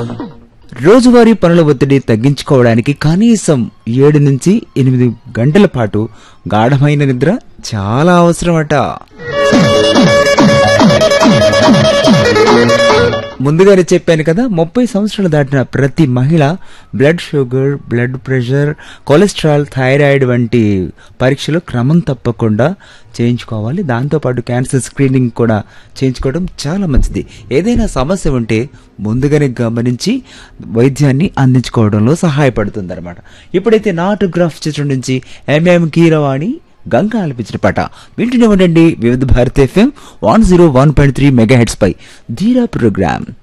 రోజువారీ పనుల ఒత్తిడి తగ్గించుకోవడానికి కనీసం ఏడు నుంచి ఎనిమిది గంటల పాటు గాఢమైన నిద్ర చాలా అవసరమట ముందుగానే చెప్పాను కదా ముప్పై సంవత్సరాలు దాటిన ప్రతి మహిళ blood sugar blood pressure cholesterol thyroid వంటి పరీక్షలు క్రమం తప్పకుండా చేయించుకోవాలి దాంతోపాటు క్యాన్సర్ స్క్రీనింగ్ కూడా చేయించుకోవడం చాలా మంచిది ఏదైనా సమస్య ఉంటే ముందుగానే గమనించి వైద్యాన్ని అందించుకోవడంలో సహాయపడుతుంది అనమాట ఇప్పుడైతే నా ఆటోగ్రాఫ్ చిత్రం నుంచి ఎంఎం కీరవాణి గంగా ఆలపించిన పాట వింటూనే ఉండండి Vividh Bharati FM one zero one point three megahertz పై ధీరా ప్రోగ్రామ్